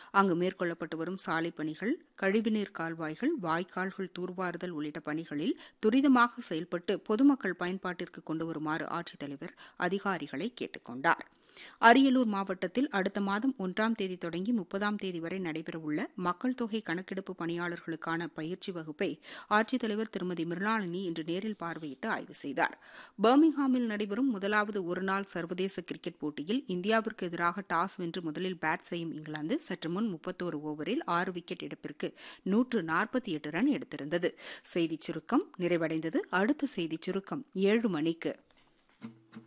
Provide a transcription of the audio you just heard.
அங்கு மேற்கொள்ளப்பட்டு வரும் சாலை பணிகள் கழிவுநீர் கால்வாய்கள் வாய்க்கால்கள் தூர்வாறுதல் உள்ளிட்ட பணிகளில் துரிதமாக செயல்பட்டு பொதுமக்கள் பயன்பாட்டிற்கு கொண்டு வருமாறு ஆட்சித்தலைவர் அதிகாரிகளை கேட்டுக் கொண்டார் அரியலூர் மாவட்டத்தில் அடுத்த மாதம் ஒன்றாம் தேதி தொடங்கி முப்பதாம் தேதி வரை நடைபெறவுள்ள மக்கள் தொகை கணக்கெடுப்பு பணியாளர்களுக்கான பயிற்சி வகுப்பை ஆட்சித்தலைவர் திருமதி மிருளாளினி இன்று நேரில் பார்வையிட்டு ஆய்வு செய்தார் பர்மிங்ஹாமில் நடைபெறும் முதலாவது ஒருநாள் சர்வதேச கிரிக்கெட் போட்டியில் இந்தியாவிற்கு எதிராக டாஸ் வென்று முதலில் பேட் செய்யும் இங்கிலாந்து சற்று முன் முப்பத்தோரு ஓவரில் ஆறு விக்கெட் இழப்பிற்கு நூற்று நாற்பத்தி எட்டு ரன் எடுத்திருந்தது செய்திச் சுருக்கம் நிறைவடைந்தது அடுத்த செய்திச் சுருக்கம் ஏழு மணிக்கு